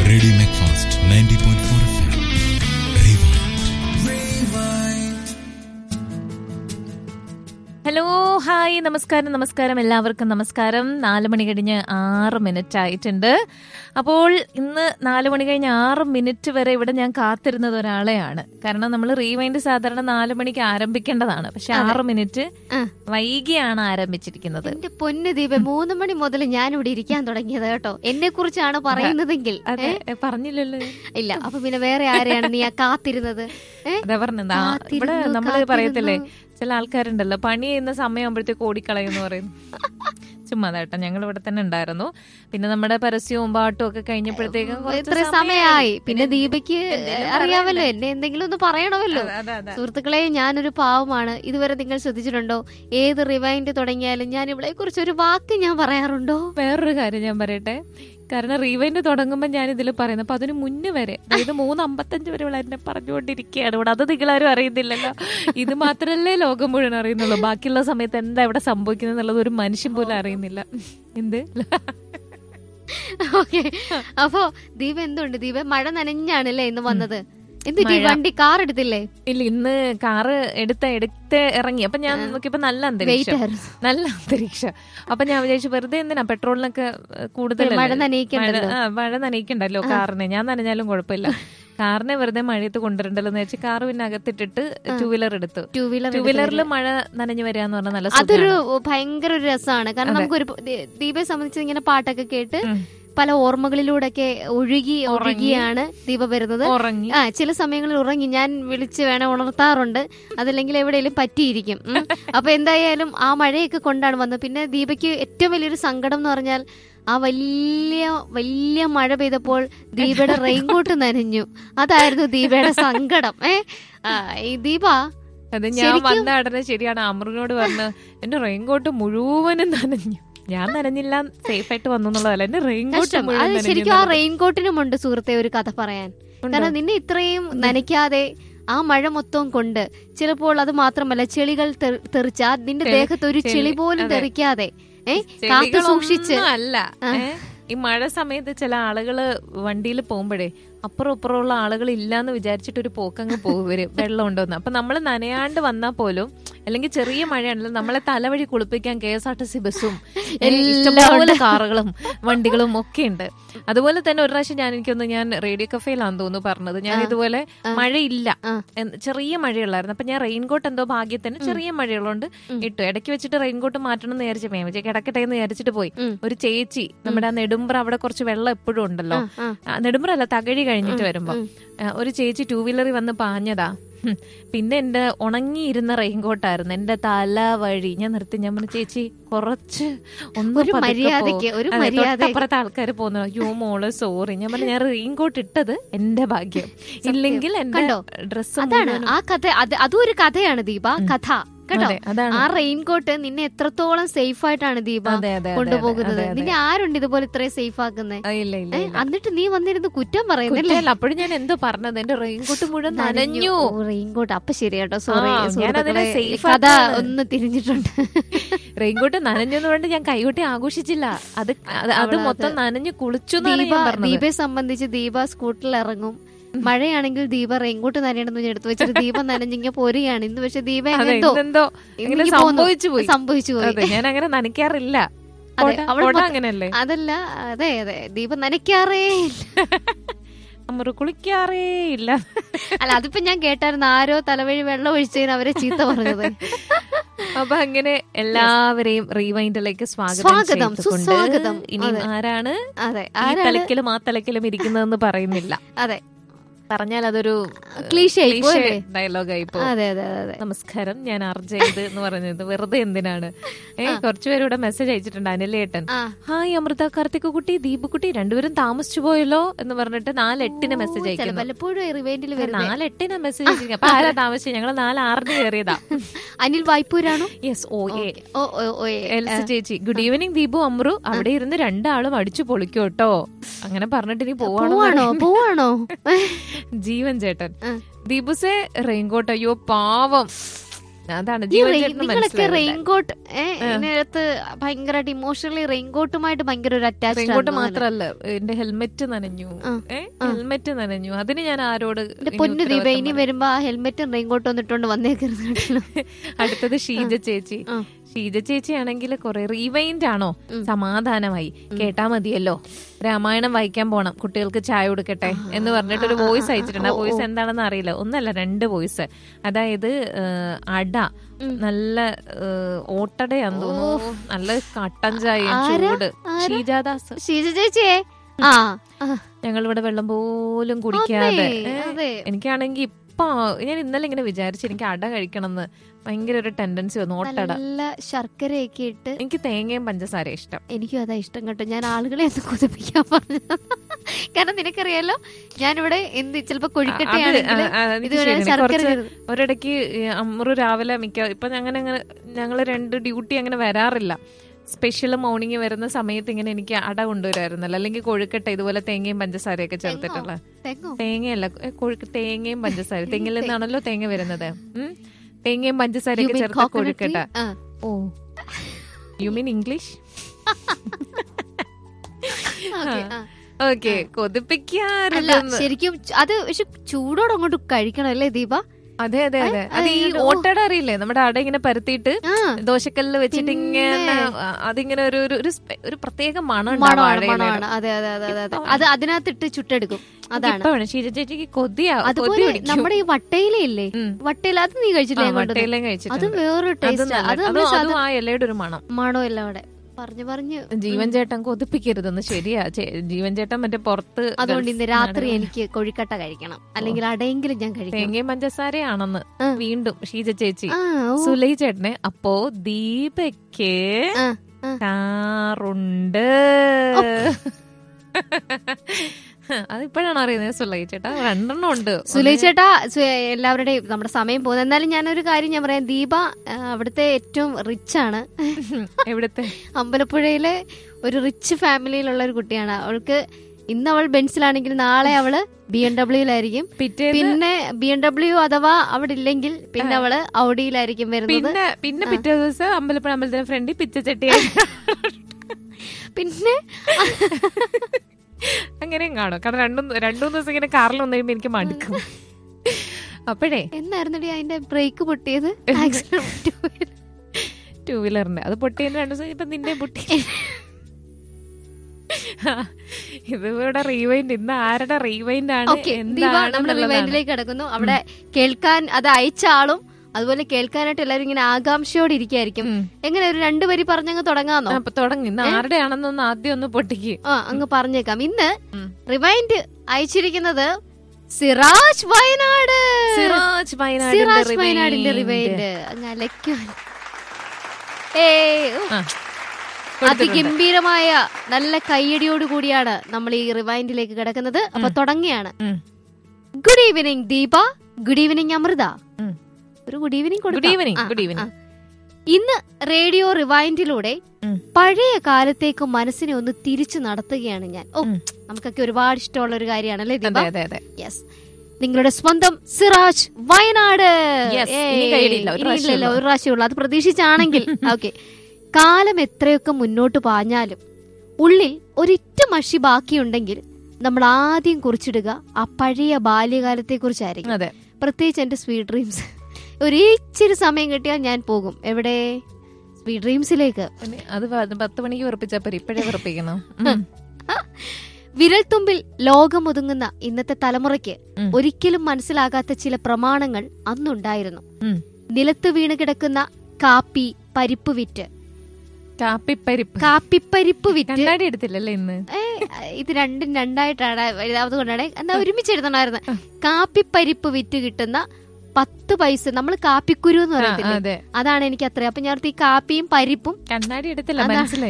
Radio Mecfast ninety point four F M hello hi നമസ്കാരം നമസ്കാരം എല്ലാവർക്കും നമസ്കാരം നാല് മണി കഴിഞ്ഞ് ആറ് മിനിറ്റ് ആയിട്ടുണ്ട് അപ്പോൾ ഇന്ന് നാല് മണി കഴിഞ്ഞ് ആറ് മിനിറ്റ് വരെ ഇവിടെ ഞാൻ കാത്തിരുന്നത് ഒരാളെയാണ് കാരണം നമ്മൾ റീവൈൻഡ് സാധാരണ നാല് മണിക്ക് ആരംഭിക്കേണ്ടതാണ് പക്ഷെ ആറ് മിനിറ്റ് ആ. വൈകിയാണ് ആരംഭിച്ചിരിക്കുന്നത് എന്റെ പൊന്ന് ദീപ മൂന്ന് മണി മുതൽ ഞാൻ ഇവിടെ ഇരിക്കാൻ തുടങ്ങിയത് കേട്ടോ എന്നെ കുറിച്ചാണ് പറയുന്നതെങ്കിൽ അതെ ഏ? പറഞ്ഞില്ലല്ലോ ഇല്ല അപ്പൊ പിന്നെ വേറെ ആരെയാണ് നീ ആ കാത്തിരുന്നത് ഏ? അതാ പറഞ്ഞത് ആ, ഇവിടെ കാത്തിരുന്നു, നമ്മള് പറയത്തില്ലേ കാത്തിരുന്നു. ചില ആൾക്കാരുണ്ടല്ലോ പണി ചെയ്യുന്ന സമയമാകുമ്പോഴത്തേക്ക് ഓടിക്കളയെന്ന് പറയുന്നു ചുമ്മാ കേട്ടോ ഞങ്ങൾ ഇവിടെ തന്നെ ഉണ്ടായിരുന്നു പിന്നെ നമ്മുടെ പരസ്യവും പാട്ടും ഒക്കെ കഴിഞ്ഞപ്പോഴത്തേക്കും കുറച്ച് ഇത്ര സമയമായി പിന്നെ ദീപയ്ക്ക് അറിയാമല്ലോ എന്നെ എന്തെങ്കിലും ഒന്ന് പറയണമല്ലോ അതെ, അതെ. സുഹൃത്തുക്കളെ ഞാനൊരു പാവമാണ് ഇതുവരെ നിങ്ങൾ ശ്രദ്ധിച്ചിട്ടുണ്ടോ ഏത് റിവൈൻഡ് തുടങ്ങിയാലും ഞാൻ ഇവളെ കുറിച്ച് ഒരു വാക്ക് ഞാൻ പറയാറുണ്ടോ വേറൊരു കാര്യം ഞാൻ പറയട്ടെ കാരണം റീവൈൻഡ് തുടങ്ങുമ്പോൾ ഞാൻ ഇതിൽ പറയുന്നത് അപ്പൊ അതിന് മുന്നേ വരെ അതായത് മൂന്ന് അമ്പത്തഞ്ച് വരെ ഇവിടെ എന്നെ പറഞ്ഞുകൊണ്ടിരിക്കുകയാണ് ഇവിടെ അത് നിങ്ങളാരും അറിയുന്നില്ലല്ലോ ഇത് മാത്രമല്ലേ ലോകം മുഴുവൻ അറിയുന്നുള്ളൂ ബാക്കിയുള്ള സമയത്ത് എന്താ ഇവിടെ സംഭവിക്കുന്നത് എന്നുള്ളത് ഒരു മനുഷ്യൻ പോലും അറിയുന്നില്ല എന്ത് ഓക്കെ അപ്പൊ ദീപ എന്തുണ്ട് ദീപ മഴ നനഞ്ഞാണല്ലേ ഇന്ന് വന്നത് എന്ത് ഈ മഴ. വണ്ടി കാർ എടുത്തില്ലേ ഇല്ല ഇന്ന് കാറ് എടുത്ത എടുത്ത് ഇറങ്ങി അപ്പൊ ഞാൻ നോക്കിയപ്പോ നല്ല വെയിറ്റ് അന്തരീക്ഷം ആയിരുന്നു നല്ല അന്തരീക്ഷം അപ്പൊ ഞാൻ വിചാരിച്ചു വെറുതെ എന്തിനാ പെട്രോളിനൊക്കെ കൂടുതൽ മഴ നനയിക്കണ്ടല്ലോ. മഴ നനയിക്കണ്ടല്ലോ കാറിനെ ഞാൻ നനഞ്ഞാലും കുഴപ്പമില്ല കാറിനെ വെറുതെ മഴയത്ത് കൊണ്ടുവരണ്ടല്ലോ എന്ന് വെച്ച് കാർ പിന്നെ അകത്തിട്ടിട്ട് ടൂ വീലർ എടുത്തു ടൂ വീലർ ടൂ വീലറിൽ മഴ നനഞ്ഞു വരിക പറഞ്ഞാൽ നല്ല അതൊരു സുഖമാണ്. ഭയങ്കര ഒരു രസമാണ് കാരണം നമുക്ക് ഒരു ദീപയെ സംബന്ധിച്ച് ഇങ്ങനെ പാട്ടൊക്കെ കേട്ട് ഉം. പല ഓർമ്മകളിലൂടെയൊക്കെ ഒഴുകി ഒഴുകിയാണ് ദീപ വരുന്നത് ഉറങ്ങി ആ ചില സമയങ്ങളിൽ ഉറങ്ങി ഞാൻ വിളിച്ച് വേണം ഉണർത്താറുണ്ട് അതല്ലെങ്കിൽ എവിടെയെങ്കിലും പറ്റിയിരിക്കും ഉം. അപ്പൊ എന്തായാലും ആ മഴയൊക്കെ കൊണ്ടാണ് വന്നത് പിന്നെ ദീപയ്ക്ക് ഏറ്റവും വലിയൊരു സങ്കടം എന്ന് പറഞ്ഞാൽ ആ വലിയ വലിയ മഴ പെയ്തപ്പോൾ ദീപയുടെ റെയിൻകോട്ട് നനഞ്ഞു അതായിരുന്നു ദീപയുടെ സങ്കടം ഏ ആ, ഈ ദീപ അത് ഞാൻ ശരിക്കും- വന്ന ഉടനെ ശരിയാണ് അമറിനോട് പറഞ്ഞ് എന്റെ റെയിൻകോട്ട് മുഴുവനും നനഞ്ഞു ഞാൻ നനഞ്ഞില്ല സേഫ് ആയിട്ട് വന്നു എന്നുള്ളതല്ല എന്റെ റെയിൻകോട്ട് കഷ്ടം മുഴുവൻ അത് നനഞ്ഞു ശരിക്കും ആ എന്നുള്ളത്. റെയിൻകോട്ടിനും ഉണ്ട് സുഹൃത്തെ ഒരു കഥ പറയാൻ ഉണ്ടോ? കാരണം നിന്നെ ഇത്രയും നനയ്ക്കാതെ ആ മഴ മൊത്തം കൊണ്ട് ചിലപ്പോൾ അത് മാത്രമല്ല ചെളികൾ തെറി- തെറിച്ച ആ നിന്റെ തെളി- ദേഹത്ത് ഒരു ചെളി, ചെളി പോലും അതെ. തെറിക്കാതെ ഏ കാത്തു ചെടികളൊന്നും സൂക്ഷിച്ച് അല്ല ഏ? ഈ മഴ സമയത്ത് ചില ആളുകള് വണ്ടിയിൽ പോകുമ്പോഴേ അപ്പുറം ഇപ്പുറമുള്ള ആളുകൾ ഇല്ലാന്ന് വിചാരിച്ചിട്ട് ഒരു പോക്കങ്ങ് പോവര് വെള്ളം ഉണ്ടോന്ന് അപ്പൊ നമ്മൾ നനയാണ്ട് വന്നാൽ പോലും അല്ലെങ്കിൽ ചെറിയ മഴയാണല്ലോ നമ്മളെ തലവഴി കുളിപ്പിക്കാൻ K S R T C ബസ്സും ഏ, ഇഷ്ടംപോലെ കാറുകളും വണ്ടികളും ഒക്കെ ഉണ്ട് അതുപോലെ തന്നെ ഒരു പ്രാവശ്യം ഞാൻ എനിക്കൊന്ന് ഞാൻ റേഡിയോ കഫേലാന്ന് തോന്നുന്നു പറഞ്ഞത് ഞാൻ ഇതുപോലെ മഴയില്ല ആ. എന്ന് ചെറിയ മഴയുള്ളായിരുന്നു അപ്പൊ ഞാൻ റെയിൻകോട്ട് എന്തോ ഭാഗ്യത്തിന് ചെറിയ മഴയുള്ളതുകൊണ്ട് ഇട്ടു ഇടയ്ക്ക് വെച്ചിട്ട് റെയിൻകോട്ട് മാറ്റണം എന്ന് വിചാരിച്ചു മേമച്ചേ കിടക്കട്ടെ എന്ന് വിചാരിച്ചിട്ട് പോയി ഉം. ഒരു ചേച്ചി നമ്മുടെ ആ നെടുമ്പ്ര അവിടെ കുറച്ച് വെള്ളം എപ്പോഴും ഉണ്ടല്ലോ ആ, ആ, നെടുമ്പ്ര അല്ല തകഴി കഴിഞ്ഞിട്ട് വരുമ്പോ ആ, ഒരു ചേച്ചി ടൂ വീലറിൽ വന്ന് പാഞ്ഞതാ ഹും. പിന്നെ എന്റെ ഉണങ്ങിയിരുന്ന റെയിൻകോട്ടായിരുന്നു എന്റെ തല വഴി ഞാൻ നിർത്തി ഞാൻ പറഞ്ഞു ചേച്ചി കുറച്ച് ഒന്ന് ഒരു പതുക്കെ പോ." മര്യാദയ്ക്ക്, ഒരു അതെ, മര്യാദ. തൊട്ടപ്പുറത്തെ ആൾക്കാർ പോകുന്നു അയ്യോ മോള് സോറി ഞാൻ പറഞ്ഞു ഞാൻ റെയിൻകോട്ട് ഇട്ടത് എന്റെ ഭാഗ്യം ഇല്ലെങ്കിൽ എന്റെ കണ്ടോ? ഡ്രസ്സ് അതാണ് ആ കഥ അത് അതും ഒരു കഥയാണ് ദീപ കഥ കേട്ടോ അതെ, അതാണ്. ആ റെയിൻകോട്ട് നിന്നെ എത്രത്തോളം സേഫ് ആയിട്ടാണ് ദീപ അതെ, അതെ, അതെ, കൊണ്ടുപോകുന്നത് അതെ, അതെ. നിന്നെ ആരുണ്ട് ഇതുപോലെ ഇത്രയും സേഫ് ആക്കുന്നത് ആ, ഇല്ല ഇല്ല ഇല്ല. എന്നിട്ട് നീ വന്നിരുന്ന് കുറ്റം പറയുന്നല്ലേ കുറ്റമല്ല അപ്പോഴും ഞാൻ എന്തോ പറഞ്ഞത് എന്റെ റെയിൻകോട്ട് മുഴുവൻ നനഞ്ഞു റെയിൻകോട്ട് അപ്പൊ ശരി കേട്ടോ സോറി ആ, ഞാനതിനെ safe കഥ ആക്കാണ്. ഒന്ന് തിരിഞ്ഞിട്ടുണ്ട് റെയിൻകോട്ട് നനഞ്ഞെന്ന് കൊണ്ട് ഞാൻ കൈകൊട്ടി ആഘോഷിച്ചില്ല അത് അത് അത് മൊത്തം നനഞ്ഞു കുളിച്ചു എന്നാണ് ദീപ ഞാൻ പറഞ്ഞത് ദീപയെ സംബന്ധിച്ച് ദീപ സ്കൂട്ടറിൽ ഇറങ്ങും മഴയാണെങ്കിൽ ദീപ റെയിൻകോട്ട് നനയണമെന്ന് ഞാൻ എടുത്തു വെച്ചിട്ട് ദീപ നനഞ്ഞിങ്ങ പോരുകയാണ് ഇന്ന് പക്ഷെ ദീപ അതെ എന്തോ ഇതെന്തോ ഇങ്ങനെ ഇങ്ങ് പോന്നു. സംഭവിച്ചു പോയി സംഭവിച്ചു പോയി അതെ ഞാൻ അങ്ങനെ നനയ്ക്കാറില്ല അതെ, കൊട- അവൾ കൊട മൊത്തം- അങ്ങനല്ലേ അതല്ല അതെ അതെ ദീപ നനയ്ക്കാറേ ഇല്ല. അമ്മറ് കുളിക്കാറേ ഇല്ല അല്ല അതിപ്പോ ഞാൻ കേട്ടായിരുന്നു ആരോ തലവഴി വെള്ളം ഒഴിച്ചതിന് അവരെ ചീത്ത പറഞ്ഞത് അപ്പൊ അങ്ങനെ എല്ലാവരെയും റീവൈൻഡിലേക്ക് സ്വാഗതം സ്വാഗതം, ചെയ്തുകൊണ്ട് സുസ്വാഗതം. ഇനി അതെ. ആരാണ് അതെ ഈ ആരാണ് തലക്കിലും ആ തലക്കിലും ഇരിക്കുന്നതെന്ന് പറയുന്നില്ല അതെ പറഞ്ഞാൽ അതൊരു ക്ലീശ ആയിപ്പോയല്ലേ? ഡയലോഗായി പോകും അതെ അതെ അതെ അതെ നമസ്കാരം ഞാൻ അർജയത് എന്ന് പറഞ്ഞത് വെറുതെ എന്തിനാണ് ഏ കുറച്ചുപേര് ഇവിടെ മെസ്സേജ് അയച്ചിട്ടുണ്ട് അനിലേട്ടൻ ആ ഹായ് അമൃത കാർത്തിക് കുട്ടി ദീപുക്കുട്ടി രണ്ടുപേരും താമസിച്ചു പോയല്ലോ എന്ന് പറഞ്ഞിട്ട് നാലെട്ടിന് മെസ്സേജ് ചില അയക്കുന്നു വല്ലപ്പോഴും റിവൈൻഡിൽ വരുന്നത് നാലെട്ടിന് മെസ്സേജ് അയച്ചിരിക്കും അപ്പൊ ആരാ താമസിച്ചത് ഞങ്ങൾ നാല് ആറിന് കയറിയതാ അനിൽ വായ്പൂരാണോ യെസ് ഓ എ ഓ ഓ ഓ ഏ. എൽസി ചേച്ചി ഗുഡ് ഈവനിങ് ദീപു അമ്രു അവിടെ ഇരുന്ന് രണ്ടാളും അടിച്ചു പൊളിക്കോട്ടോ അങ്ങനെ പറഞ്ഞിട്ട് ഇനി പോവാണോ പോവാണോ പോവാണോ ജീവൻ ചേട്ടൻ ആ. ദീപുസെ റെയിൻകോട്ട് അയ്യോ പാവം അതാണ് ഈ ജീവൻ റെയിൻ- ചേട്ടന് നിങ്ങളൊക്കെ മനസ്സിലാവില്ല. റെയിൻകോട്ട് ഇതിനകത്ത് ഭയങ്കരമായിട്ട് ഇമോഷണലി റെയിൻകോട്ടുമായിട്ട് ഭയങ്കര ഒരു റെയിൻകോട്ട് അറ്റാച്ച് മാത്രല്ല എന്റെ ഹെൽമെറ്റ് നനഞ്ഞു ആ, ഏ ആ. ഹെൽമെറ്റ് നനഞ്ഞു അതിന് ഞാൻ ആരോട് എന്റെ ഇനി പൊന്നു ദീപ ഉത്തരവാദിത്തം ഇനി പറയും? വരുമ്പോ ആ ഹെൽമെറ്റും റെയിൻകോട്ടും ഒന്നിട്ടോണ്ട് വന്നേക്കരുത് കേട്ടോ. അടുത്തത് ഷീജ ചേച്ചി ആ. ഷീജ ചേച്ചി ആണെങ്കിൽ കുറെ റീവൈൻഡ് ആണോ ഉം. സമാധാനമായി കേട്ടാ മതിയല്ലോ രാമായണം വായിക്കാൻ പോണം കുട്ടികൾക്ക് ചായ കൊടുക്കട്ടെ എന്ന് പറഞ്ഞിട്ട് ഒരു ആ, ആ, വോയിസ് ആ, അയച്ചിട്ടുണ്ട് ആ ഓ, വോയിസ് ഓ. എന്താണെന്ന് അറിയില്ല ഒന്നല്ല രണ്ട് വോയിസ് അതായത് ഏഹ്, അട ഉം. നല്ല ഏഹ്, ഓട്ടടയാന്ന് തോന്നുന്നു നല്ല കട്ടൻ ചായ ആരാ? ചൂട് ആരാ? ഷീജാദാസ് ഷീജ ചേച്ചിയെ ആ ആ, ഞങ്ങൾ ഇവിടെ വെള്ളം പോലും കുടിക്കാതെ അതെ, ഏ, അതെ. എനിക്കാണെങ്കിൽ ഇപ്പൊ ഞാൻ ഇന്നലെ ഇങ്ങനെ വിചാരിച്ചു എനിക്ക് അട കഴിക്കണം എന്ന് ഭയങ്കര ഒരു ടെൻഡൻസി വന്നു ഓട്ടട നല്ല ശർക്കരയൊക്കെ ഇട്ട് എനിക്ക് തേങ്ങയും പഞ്ചസാര ഇഷ്ടം എനിക്കും അതാ ഇഷ്ടം കേട്ടോ ഞാൻ ആളുകളെ ഒന്ന് കൊതിപ്പിക്കാൻ പറഞ്ഞു കാരണം നിനക്കറിയാലോ ഞാനിവിടെ എന്ത് ചിലപ്പോ അത് കൊഴിക്കട്ടെയാണെങ്കിൽ ആ, ആ, എനിക്ക് ഇത് ശരിയാണ്. ശർക്കര കുറച്ച് ചേർത്ത്. ഒരിടയ്ക്ക് ഈ അമ്രു രാവിലെ മിക്ക ഇപ്പൊ അങ്ങനെ അങ്ങനെ ഞങ്ങള് രണ്ട് ഡ്യൂട്ടി അങ്ങനെ വരാറില്ല സ്പെഷ്യൽ മോർണിംഗ് വരുന്ന സമയത്ത് ഇങ്ങനെ എനിക്ക് അട കൊണ്ടുവരായിരുന്നല്ലോ അല്ലെങ്കിൽ കൊഴുക്കട്ടെ ഇതുപോലെ തേങ്ങയും പഞ്ചസാരയൊക്കെ ചേർത്തിട്ടുള്ള തെങ്ങോ തേങ്ങയല്ല ഏ, കൊഴുക്ക് തേങ്ങയും പഞ്ചസാര തെങ്ങിൽ നിന്നാണല്ലോ തേങ്ങ വരുന്നത് ഉം. തേങ്ങയും You പഞ്ചസാരയൊക്കെ mean ചേർത്ത് coconut കൊഴുക്കട്ട tea? ആ. Oh you mean English Okay, ആ. ഓക്കെ അല്ല കൊതിപ്പിക്കാറില്ല ശരിക്കും ച- അത് പക്ഷെ ചൂടോടെ അങ്ങോട്ട് കഴിക്കണം അല്ലേ ദീപ അതെ അതെ അതെ അത് അത് ഈ ഈ- ഓ. ഓട്ടട അറിയില്ലേ നമ്മുടെ അട ഇങ്ങനെ പരത്തിയിട്ട് ആ ദോശക്കല്ലിൽ വെച്ചിട്ട് ഇങ്ങനെ പിന്നെ. ആ, അതിങ്ങനെ ഒരു ഒരു- ഒരു സ്പെ- ഒരു പ്രത്യേക മണം ഉണ്ടാവും മണമാണ് വാഴയിലയുടെ. മണമാണ് അതെ അതെ അതെ അതെ അതെ ഇപ്പൊ- അത് അതിനകത്തിട്ട് ചുട്ടെടുക്കും അതാണ് ഇപ്പൊ വേണം ഷീജ ചേച്ചിക്ക് കൊതിയാ കൊതി അതുപോലെ പിടിക്കും. നമ്മുടെ ഈ വട്ടയില ഇല്ലേ ഉം. വട്ടയില അത് നീ ആ, കഴിച്ചില്ലേ ഞാൻ കൊണ്ടുവന്നത്? വട്ടയിലയും അത് കഴിച്ചിട്ടുണ്ട് വേറൊരു അത് ടേസ്റ്റ് നല്ല- അത് അതും നമ്മള് അതും സാധാ ആ ഇലയുടെ ഒരു മണം മണോ എല്ലാം അവിടെ പറഞ്ഞു പറഞ്ഞു ജീവൻ ചേട്ടൻ കൊതിപ്പിക്കരുതെന്ന് ശരിയാ ചേ- ജീവൻ ചേട്ടൻ മറ്റേ പുറത്ത് അതുകൊണ്ട് ഇന്ന് ഗൾഫ് രാത്രി നാടുകളിൽ എനിക്ക് കൊഴിക്കട്ട കഴിക്കണം അല്ലെങ്കിൽ അടയെങ്കിലും ഞാൻ കഴിക്കണം തേങ്ങയും പഞ്ചസാരയാണെന്ന് ആ. വീണ്ടും ഷീജ ചേച്ചി ആ, ഓ. സുലൈ ചേട്ടനെ അപ്പോ ദീപയ്ക്ക് ആ, ആ. കാറുണ്ട് അതിപ്പോഴാണ് അറിയുന്നത് സുലൈ ചേട്ടാ രണ്ടെണ്ണം ഉണ്ട് സുലൈ ചേട്ടാ സു- എല്ലാവരുടെയും നമ്മുടെ സമയം പോകുന്നത് എന്നാലും ഞാനൊരു കാര്യം ഞാൻ പറയാം ദീപ ആ, അവിടുത്തെ ഏറ്റവും റിച്ച് ആണ് എവിടത്തെ അമ്പലപ്പുഴയിലെ ഒരു റിച്ച് ഫാമിലിയിലുള്ള ഒരു കുട്ടിയാണ് അവൾക്ക് ഇന്ന് അവൾ ബെൻസിലാണെങ്കിൽ നാളെ അവള് ബി എം ഡബ്ല്യൂലായിരിക്കും പിറ്റേന്ന് പിന്നെ ബി എം ഡബ്ല്യു അഥവാ അവിടെ ഇല്ലെങ്കിൽ പിന്നെ അവള് ഔഡിയിലായിരിക്കും വരുന്നത് പിന്നെ പിന്നെ പിറ്റേ ദിവസം അമ്പലപ്പുഴ അമ്പലത്തിന്റെ ഫ്രണ്ടിൽ പിച്ചച്ചട്ടിയായി പിന്നെ അങ്ങനെയും കാണും കാരണം രണ്ടും രണ്ടു മൂന്ന് ദിവസം ഇങ്ങനെ കാറിൽ വന്നു കഴിയുമ്പോ എനിക്ക് മടുക്കും അപ്പോഴേ എന്നായിരുന്നടി അതിന്റെ ബ്രേക്ക് പൊട്ടിയത് ആക്സിഡന്റ് ടൂ വീലറിന്റെ അത് പൊട്ടിയതിന് രണ്ടു ദിവസം ഇപ്പൊ നിന്റെ പൊട്ടി ഇത് ഇവിടെ റീവൈൻഡ് ഇന്ന് ആരുടെ റീവൈൻഡ് ആണ് ഓക്കെ ദീപ എന്താണ് നമ്മുടെ എന്നുള്ളതാണ്. റിവൈൻഡിലേക്ക് കിടക്കുന്നു അവിടെ കേൾക്കാൻ അത് അയച്ച ആളും അതുപോലെ കേൾക്കാനായിട്ട് എല്ലാവരും ഇങ്ങനെ ആകാംക്ഷയോടെ ഇരിക്കായിരിക്കും ഉം. എങ്ങനെ ഒരു രണ്ടു വരി പറഞ്ഞങ്ങ് തുടങ്ങാന്നോ അപ്പൊ തുടങ്ങി ഇന്ന് ആരുടെ ആണെന്നൊന്ന് ആദ്യം ഒന്ന് പൊട്ടിക്ക് ആ അങ്ങ് പറഞ്ഞേക്കാം ഇന്ന് ഉം. റിവൈൻഡ് അയച്ചിരിക്കുന്നത് സിറാജ് വയനാട് സിറാജ് വയനാടിന്റെ സിറാജ് വയനാടിന്റെ rewind. റിവൈൻഡ് അങ്ങ് അലയ്ക്കും ഏയ് ഉ. ആ, കൊടുത്തിട്ടുണ്ട്. അതിഗംഭീരമായ നല്ല കയ്യടിയോട് കൂടിയാണ് നമ്മൾ ഈ റിവൈൻഡിലേക്ക് കിടക്കുന്നത് അപ്പൊ തുടങ്ങിയാണ് ഉം. Good evening Deepa good evening Amrutha ഉം. ഒരു good evening good evening good evening ഇന്ന് റേഡിയോ റിവൈൻഡിലൂടെ ഉം. പഴയ കാലത്തേക്ക് മനസ്സിനെ ഒന്ന് തിരിച്ചു നടത്തുകയാണ് ഞാൻ ഓ ഉം. നമുക്കൊക്കെ ഒരുപാട് ഇഷ്ടമുള്ള ഒരു കാര്യമാണല്ലേ ദീപ അതെ അതെ അതെ യെസ് നിങ്ങളുടെ സ്വന്തം സിറാജ് വയനാട് Yes, ഏയ്, ഇനി കയ്യടിയില്ല, ഒരു ഇനി പ്രാവശ്യമേ ഇല്ലല്ലോ, ഉള്ളൂ. ഒരു പ്രാവശ്യമുള്ളൂ അത് പ്രതീക്ഷിച്ചാണെങ്കിൽ ഓക്കെ കാലം എത്രയൊക്കെ മുന്നോട്ട് പാഞ്ഞാലും ഉള്ളിൽ ഒരിറ്റ മഷി ബാക്കിയുണ്ടെങ്കിൽ നമ്മൾ ആദ്യം കുറിച്ചിടുക ആ പഴയ ബാല്യകാലത്തെ കുറിച്ചായിരിക്കും അതെ പ്രത്യേകിച്ച് എന്റെ സ്വീറ്റ് ഡ്രീംസ് ഒരു ഇച്ചിരി സമയം കിട്ടിയാൽ ഞാൻ പോകും എവിടെ സ്വീറ്റ് ഡ്രീംസിലേക്ക് പിന്നെ അത് പ- പത്ത് മണിക്ക് ഉറപ്പിച്ചപ്പോ ഇപ്പഴേ ഉറപ്പിക്കണം വിരൽത്തുമ്പിൽ ലോകമൊതുങ്ങുന്ന ഇന്നത്തെ തലമുറയ്ക്ക് ഉം. ഒരിക്കലും മനസ്സിലാകാത്ത ചില പ്രമാണങ്ങൾ അന്നുണ്ടായിരുന്നു ഉം. നിലത്ത് വീണ് കിടക്കുന്ന കാപ്പി പരിപ്പ് വിറ്റ് കാപ്പിപ്പരിപ്പ് കാപ്പിപ്പരിപ്പ് വിറ്റ് കണ്ണാടി എടുത്തില്ലല്ലേ ഇന്ന് ഏ, ഇത് രണ്ടും രണ്ടായിട്ടാണ് എഴുതാവുന്നത് കൊണ്ടാണ് എന്നാ ഒരുമിച്ച് എഴുതണമായിരുന്നു കാപ്പിപ്പരിപ്പ് വിറ്റ് കിട്ടുന്ന പത്ത് പൈസ നമ്മൾ കാപ്പിക്കുരു എന്ന് ആ, പറയത്തില്ലേ അതെ അതാണ് എനിക്ക് അത്ര അപ്പൊ ഞാൻ ഓർത്ത് ഈ കാപ്പിയും പരിപ്പും കണ്ണാടി എടുത്തില്ല അതാ. മനസ്സിലായി